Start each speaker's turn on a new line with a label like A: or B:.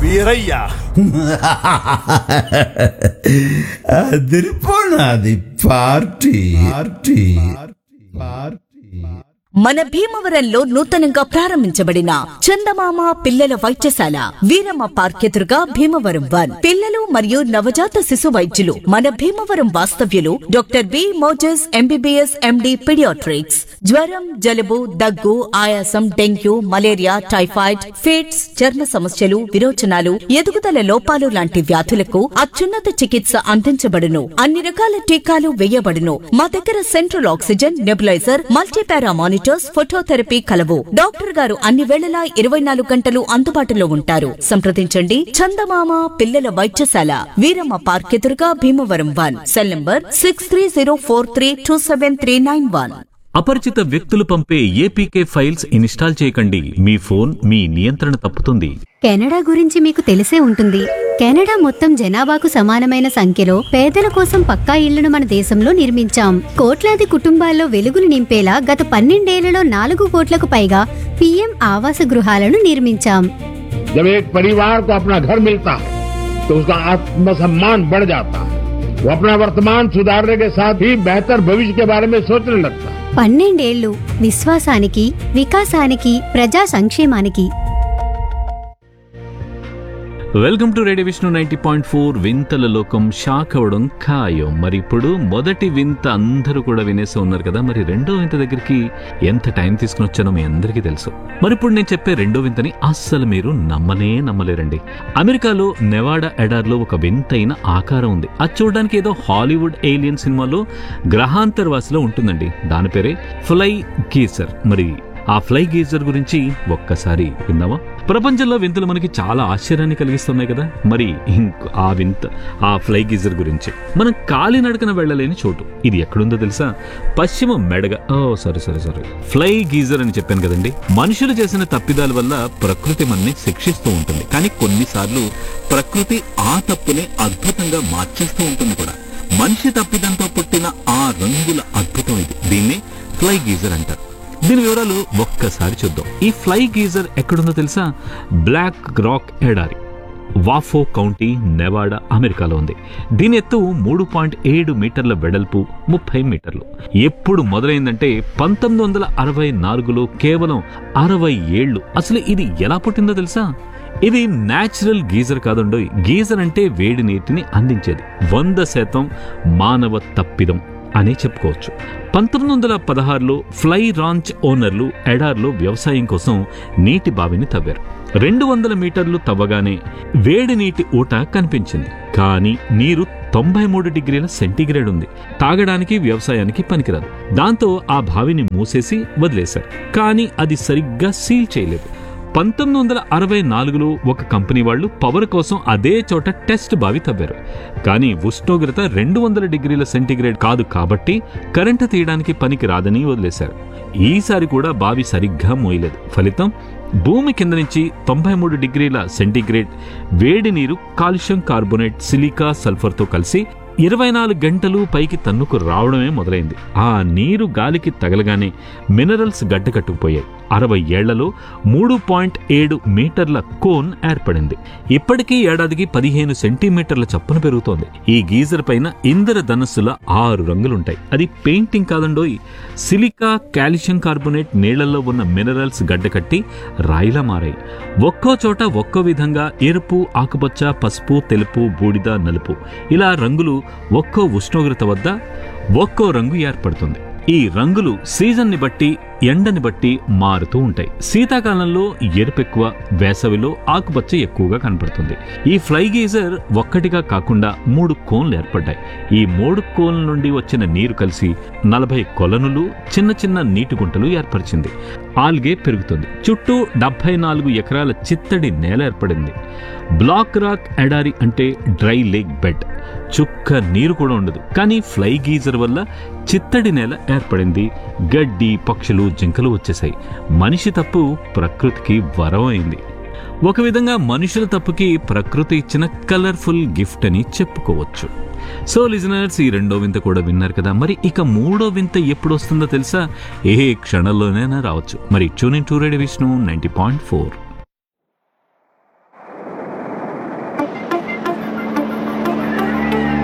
A: వీరయ్య
B: అదిరిపోనాది party party party
C: మన భీమవరంలో నూతనంగా ప్రారంభించబడిన చందమామ పిల్లల వైద్యశాల వీరమ్మ పార్క్ ఎదురుగా భీమవరం వన్ పిల్లలు మరియు నవజాత శిశు వైద్యులు మన భీమవరం వాస్తవ్యులు doctor B Moses MBBS MD paediatrics జ్వరం జలుబు దగ్గు ఆయాసం డెంగ్యూ మలేరియా టైఫాయిడ్ ఫిట్స్ చర్మ సమస్యలు విరోచనాలు ఎదుగుదల లోపాలు లాంటి వ్యాధులకు అత్యున్నత చికిత్స అందించబడును అన్ని రకాల టీకాలు వేయబడును మా దగ్గర central oxygen nebulizer multipara monitors phototherapy కలవు డాక్టర్ గారు అన్ని వేళలా ఇరవై నాలుగు గంటలు అందుబాటులో ఉంటారు సంప్రదించండి చందమామ పిల్లల వైద్యశాల వీరమ్మ పార్క్ ఎదురుగా Bhimavaram one cell number six three zero four three two seven three nine one
D: అపరిచిత వ్యక్తులు పంపే ఏపీకే ఫైల్స్ ఇన్స్టాల్ చేయకండి మీ ఫోన్ మీ నియంత్రణ తప్పుతుంది
E: కెనడా గురించి మీకు తెలిసే ఉంటుంది కెనడా మొత్తం జనాభాకు సమానమైన సంఖ్యలో పేదల కోసం పక్కా ఇళ్లను మన దేశంలో నిర్మించాం కోట్లాది కుటుంబాల్లో వెలుగులు నింపేలా గత పన్నెండేళ్లలో నాలుగు కోట్లకు పైగా పీఎం ఆవాస గృహాలను నిర్మించాం
F: जब एक परिवार को अपना घर मिलता है तो उसका आत्मसम्मान बढ़ जाता है वो अपना वर्तमान सुधारने के साथ ही बेहतर भविष्य के बारे में सोचने लगता है
E: పన్నెండేళ్లు విశ్వాసానికి వికాసానికి ప్రజా సంక్షేమానికి
D: welcome to radio Vishnu ninety point four వింతల లోకం షాక్ అవ్వడం ఖాయం మరి ఇప్పుడు మొదటి వింత అందరూ కూడా వినేసి ఉన్నారు కదా మరి రెండో వింత దగ్గరికి ఎంత టైం తీసుకుని వచ్చానో మీ అందరికీ తెలుసు మరి ఇప్పుడు నేను చెప్పే రెండో వింతని అస్సలు మీరు నమ్మనే నమ్మలేరండి అమెరికాలో నెవాడా ఎడార్లో ఒక వింతైన ఆకారం ఉంది అది చూడడానికి ఏదో హాలీవుడ్ ఏలియన్ సినిమాలో గ్రహాంతర్వాసిలో ఉంటుందండి దాని పేరే ఫ్లై గీసర్ మరి ఆ ఫ్లై గీజర్ గురించి ఒక్కసారి విందామా ప్రపంచంలో వింతలు మనకి చాలా ఆశ్చర్యాన్ని కలిగిస్తున్నాయి కదా మరి ఇంక ఆ వింత ఆ ఫ్లై గీజర్ గురించి మనం కాలినడకన వెళ్ళలేని చోటు ఇది ఎక్కడుందో తెలుసా పశ్చిమ మెడగ oh sorry sorry sorry fly geyser అని చెప్పాను కదండి మనుషులు చేసిన తప్పిదాల వల్ల ప్రకృతి మనని శిక్షిస్తూ ఉంటుంది కానీ కొన్నిసార్లు ప్రకృతి ఆ తప్పుని అద్భుతంగా మార్చేస్తూ ఉంటుంది కూడా మనిషి తప్పిదంతో పుట్టిన ఆ రంగుల అద్భుతం ఇది దీన్ని ఫ్లై గీజర్ అంటారు దీని వివరాలు ఒక్కసారి చూద్దాం ఈ ఫ్లై గీజర్ ఎక్కడుందో తెలుసా బ్లాక్ రాక్ ఎడారి వాఫో కౌంటీ నెవాడా అమెరికాలో ఉంది దీని ఎత్తు మూడు పాయింట్ ఏడు మీటర్ల వెడల్పు ముప్పై మీటర్లు ఎప్పుడు మొదలైందంటే పంతొమ్మిది వందల అరవై నాలుగులో కేవలం అరవై ఏళ్లు అసలు ఇది ఎలా పుట్టిందో తెలుసా ఇది న్యాచురల్ గీజర్ కాదండోయ్ గీజర్ అంటే వేడి నీటిని అందించేది వంద శాతం మానవ తప్పిదం అనే చెప్పుకోవచ్చు పంతొమ్మిది వందల పదహారులో ఫ్లై రాంచ్ ఓనర్లు ఎడార్లో వ్యవసాయం కోసం నీటి బావిని తవ్వారు రెండు వందల మీటర్లు తవ్వగానే వేడి నీటి ఊట కనిపించింది కానీ నీరు తొంభై మూడు డిగ్రీల సెంటీగ్రేడ్ ఉంది తాగడానికి వ్యవసాయానికి పనికిరాదు దాంతో ఆ బావిని మూసేసి వదిలేశారు కానీ అది సరిగ్గా సీల్ చేయలేదు పంతొమ్మిది వందల అరవై నాలుగులో ఒక కంపెనీ వాళ్ళు పవర్ కోసం అదే చోట టెస్ట్ బావి తవ్వారు కానీ ఉష్ణోగ్రత రెండు వందల డిగ్రీల సెంటీగ్రేడ్ కాదు కాబట్టి కరెంటు తీయడానికి పనికి రాదని వదిలేశారు ఈసారి కూడా బావి సరిగ్గా మోయలేదు ఫలితం భూమి కింద నుంచి తొంభై మూడు డిగ్రీల సెంటీగ్రేడ్ వేడి నీరు కాల్షియం కార్బోనేట్ సిలికా సల్ఫర్తో కలిసి ఇరవై నాలుగు గంటలు పైకి తన్నుకు రావడమే మొదలైంది ఆ నీరు గాలికి తగలగానే మినరల్స్ గడ్డకట్టుకుపోయాయి అరవై ఏళ్లలో మూడు పాయింట్ ఏడు మీటర్ల కోన్ ఏర్పడింది ఇప్పటికీ ఏడాదికి పదిహేను సెంటీమీటర్ల చప్పున పెరుగుతోంది ఈ గీజర్ పైన ఇంద్ర ధనస్సుల ఆరు రంగులుంటాయి అది పెయింటింగ్ కాదండోయ్ సిలికా కాల్షియం కార్బోనేట్ నీళ్లలో ఉన్న మినరల్స్ గడ్డకట్టి రాయిలా మారాయి ఒక్కో చోట ఒక్కో విధంగా ఎరుపు ఆకుపచ్చ పసుపు తెలుపు బూడిద నలుపు ఇలా రంగులు ఒక్కో ఉష్ణోగ్రత వద్ద ఒక్కో రంగు ఏర్పడుతుంది ఈ రంగులు సీజన్ని బట్టి ఎండని బట్టి మారుతూ ఉంటాయి శీతాకాలంలో ఎరుపెక్కువ వేసవిలో ఆకుపచ్చ ఎక్కువగా కనపడుతుంది ఈ ఫ్లై గీజర్ ఒక్కటిగా కాకుండా మూడు కోన్లు ఏర్పడ్డాయి ఈ మూడు కోన్ల నుండి వచ్చిన నీరు కలిసి నలభై కొలనులు చిన్న చిన్న నీటి గుంటలు ఏర్పరిచింది ఆల్గే పెరుగుతుంది చుట్టూ డెబ్బై నాలుగు ఎకరాల చిత్తడి నేల ఏర్పడింది బ్లాక్ రాక్ ఎడారి అంటే డ్రై లేక్ బెడ్ చుక్క నీరు కూడా ఉండదు కానీ ఫ్లై గీజర్ వల్ల చిత్తడి నేల ఏర్పడింది గడ్డి పక్షులు జింకలు వచ్చేసాయి మనిషి తప్పు ప్రకృతికి వరం అయింది ఒక విధంగా మనుషుల తప్పుకి ప్రకృతి ఇచ్చిన కలర్ఫుల్ గిఫ్ట్ అని చెప్పుకోవచ్చు సో లిజనర్స్ ఈ రెండో వింత కూడా విన్నారు కదా మరి ఇక మూడో వింత ఎప్పుడు వస్తుందో తెలుసా ఏ క్షణంలోనైనా రావచ్చు మరి tune in to radio Vishnu ninety point four